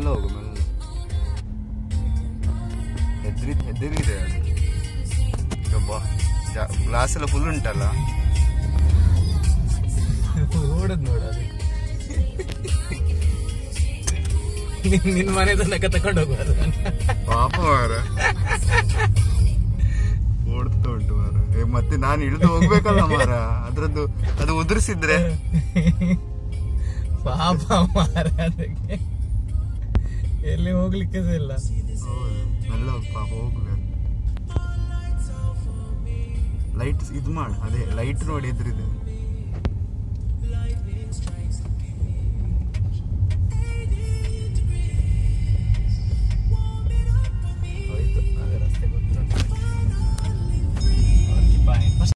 ಹೋಗು ಮೆಲ್ಲ ಹೆದ್ರಿ ಹೆದರಿದೆ ಗ್ಲಾಸ್ ಎಲ್ಲ ಫುಲ್ ಉಂಟಲ್ಲ ಓಡದ್ ನೋಡ ನಿನ್ ಮನೆ ತನಕ ತಕೊಂಡು ಹೋಗುವ ಪಾಪ ಮಾರ ಓಡ್ತಾ ಉಂಟು ಮಾರ ಏ, ಮತ್ತೆ ನಾನು ಇಳಿದು ಹೋಗ್ಬೇಕಲ್ಲ ಮಾರ ಅದ್ರದ್ದು ಅದು ಉದುರಿಸಿದ್ರೆ ಪಾಪ ಮಾರ ಅದಕ್ಕೆ ಎಲ್ಲಿ ಹೋಗ್ಲಿಕ್ಕೆ ಸಹ ಇಲ್ಲ ಮೆಲ್ಲ ಹೋಗು, ಪಾಪ ಹೋಗ್ಬೇಕು ಲೈಟ್ ಇದು ಮಾಡು ಅದೇ ಲೈಟ್ ನೋಡಿ ಎದುರಿದೆ